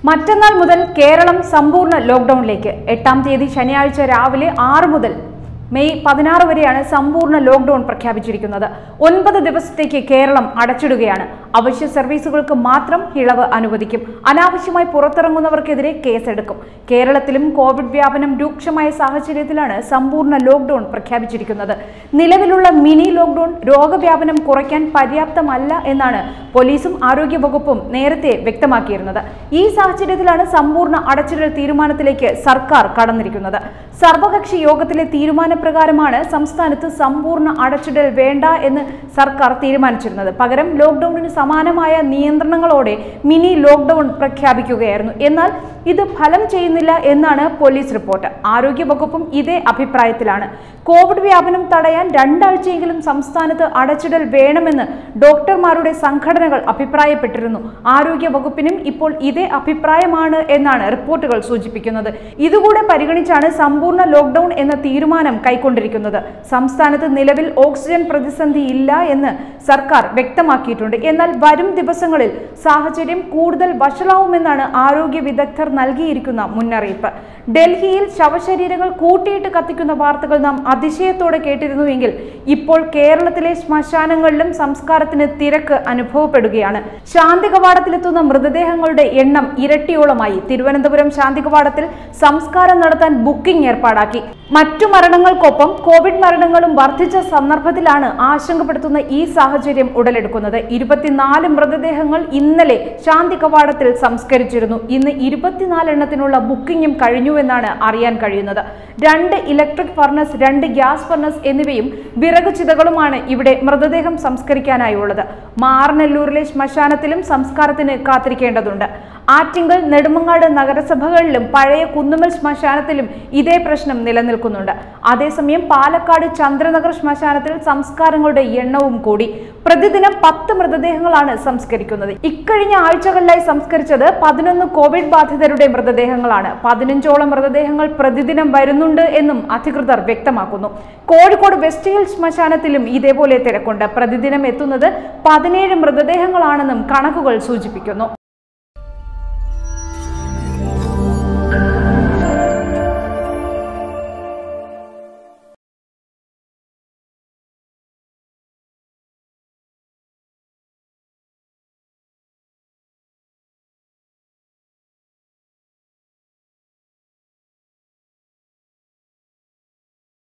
മറ്റന്നാൾ മുതൽ കേരളം സമ്പൂർണ്ണ ലോക്ഡൌണിലേക്ക് എട്ടാം തീയതി ശനിയാഴ്ച രാവിലെ ആറ് മുതൽ മെയ് പതിനാറ് വരെയാണ് സമ്പൂർണ്ണ ലോക്ഡൌൺ പ്രഖ്യാപിച്ചിരിക്കുന്നത് ഒൻപത് ദിവസത്തേക്ക് കേരളം അടച്ചിടുകയാണ് അവശ്യ സർവീസുകൾക്ക് മാത്രം ഇളവ് അനുവദിക്കും അനാവശ്യമായി പുറത്തിറങ്ങുന്നവർക്കെതിരെ കേസെടുക്കും കേരളത്തിലും കോവിഡ് വ്യാപനം രൂക്ഷമായ സാഹചര്യത്തിലാണ് സമ്പൂർണ്ണ ലോക്ഡൌൺ പ്രഖ്യാപിച്ചിരിക്കുന്നത് നിലവിലുള്ള മിനി ലോക്ഡൌൺ രോഗവ്യാപനം കുറയ്ക്കാൻ പര്യാപ്തമല്ല എന്നാണ് പോലീസും ആരോഗ്യവകുപ്പും നേരത്തെ വ്യക്തമാക്കിയിരുന്നത് ഈ സാഹചര്യത്തിലാണ് സമ്പൂർണ്ണ അടച്ചിടൽ തീരുമാനത്തിലേക്ക് സർക്കാർ കടന്നിരിക്കുന്നത് സർവകക്ഷി യോഗത്തിലെ തീരുമാനപ്രകാരമാണ് സംസ്ഥാനത്ത് സമ്പൂർണ്ണ അടച്ചിടൽ വേണ്ട എന്ന് സർക്കാർ തീരുമാനിച്ചിരുന്നത് പകരം ലോക്ഡൌണിന് സമാനമായ നിയന്ത്രണങ്ങളോടെ മിനി ലോക്ഡൌൺ പ്രഖ്യാപിക്കുകയായിരുന്നു എന്നാൽ ഇത് ഫലം ചെയ്യുന്നില്ല എന്നാണ് പോലീസ് റിപ്പോർട്ട് ആരോഗ്യവകുപ്പും ഇതേ അഭിപ്രായത്തിലാണ് കോവിഡ് വ്യാപനം തടയാൻ രണ്ടാഴ്ചയെങ്കിലും സംസ്ഥാനത്ത് അടച്ചിടൽ വേണമെന്ന് ഡോക്ടർമാരുടെ സംഘടനകൾ അഭിപ്രായപ്പെട്ടിരുന്നു ആരോഗ്യ വകുപ്പിനും ഇപ്പോൾ ഇതേ അഭിപ്രായമാണ് എന്നാണ് റിപ്പോർട്ടുകൾ സൂചിപ്പിക്കുന്നത് ഇതുകൂടെ പരിഗണിച്ചാണ് സമ്പൂർണ്ണ ലോക്ഡൌൺ എന്ന തീരുമാനം കൈക്കൊണ്ടിരിക്കുന്നത് സംസ്ഥാനത്ത് നിലവിൽ ഓക്സിജൻ പ്രതിസന്ധി ഇല്ല എന്ന് സർക്കാർ വ്യക്തമാക്കിയിട്ടുണ്ട് എന്നാൽ വരും ദിവസങ്ങളിൽ സാഹചര്യം കൂടുതൽ വഷളാവുമെന്നാണ് ആരോഗ്യ വിദഗ്ധർ നൽകിയിരിക്കുന്ന മുന്നറിയിപ്പ് ഡൽഹിയിൽ ശവശരീരങ്ങൾ കൂട്ടിയിട്ട് കത്തിക്കുന്ന വാർത്തകൾ നാം അതിശയത്തോടെ കേട്ടിരുന്നുവെങ്കിൽ ഇപ്പോൾ കേരളത്തിലെ ശ്മശാനങ്ങളിലും സംസ്കാരത്തിന് തിരക്ക് അനുഭവപ്പെടുകയാണ് ശാന്തി കവാടത്തിലെത്തുന്ന മൃതദേഹങ്ങളുടെ എണ്ണം ഇരട്ടിയോളമായി തിരുവനന്തപുരം ശാന്തി കവാടത്തിൽ സംസ്കാരം നടത്താൻ ബുക്കിംഗ് ഏർപ്പാടാക്കി മറ്റു മരണങ്ങൾക്കൊപ്പം കോവിഡ് മരണങ്ങളും വർദ്ധിച്ച സന്ദർഭത്തിലാണ് ആശങ്കപ്പെടുത്തുന്ന ഈ സാഹചര്യം ഉടലെടുക്കുന്നത് ഇരുപത്തിനാല് മൃതദേഹങ്ങൾ ഇന്നലെ ശാന്തി കവാടത്തിൽ സംസ്കരിച്ചിരുന്നു ഇന്ന് ഇരുപത്തിനാല് എണ്ണത്തിനുള്ള ബുക്കിംഗും കഴിഞ്ഞുവെന്നാണ് അറിയാൻ കഴിയുന്നത് രണ്ട് ഇലക്ട്രിക് ഫർണസ് രണ്ട് ഗ്യാസ് ഫർണസ് എന്നിവയും വിറക് ചിതകളുമാണ് ഇവിടെ മൃതദേഹം സംസ്കരിക്കാനായുള്ളത് മാറനല്ലൂരിലെ ശ്മശാനത്തിലും സംസ്കാരത്തിന് കാത്തിരിക്കേണ്ടതുണ്ട് ആറ്റിങ്കൽ നെടുമങ്ങാട് നഗരസഭകളിലും പഴയ കുന്നുമൽ ശ്മശാനത്തിലും ഇതേ പ്രശ്നം നിലനിൽക്കുന്നുണ്ട് അതേസമയം പാലക്കാട് ചന്ദ്രനഗർ ശ്മശാനത്തിൽ സംസ്കാരങ്ങളുടെ എണ്ണവും കൂടി പ്രതിദിനം പത്ത് മൃതദേഹങ്ങളാണ് സംസ്കരിക്കുന്നത് ഇക്കഴിഞ്ഞ ആഴ്ചകളിലായി സംസ്കരിച്ചത് പതിനൊന്ന് കോവിഡ് ബാധിതരുടെ മൃതദേഹങ്ങളാണ് പതിനഞ്ചോളം മൃതദേഹങ്ങൾ പ്രതിദിനം വരുന്നുണ്ട് എന്നും അധികൃതർ വ്യക്തമാക്കുന്നു കോഴിക്കോട് വെസ്റ്റ് ഹിൽ ശ്മശാനത്തിലും ഇതേപോലെ തിരക്കുണ്ട് പ്രതിദിനം എത്തുന്നത് പതിനേഴ് മൃതദേഹങ്ങളാണെന്നും കണക്കുകൾ സൂചിപ്പിക്കുന്നു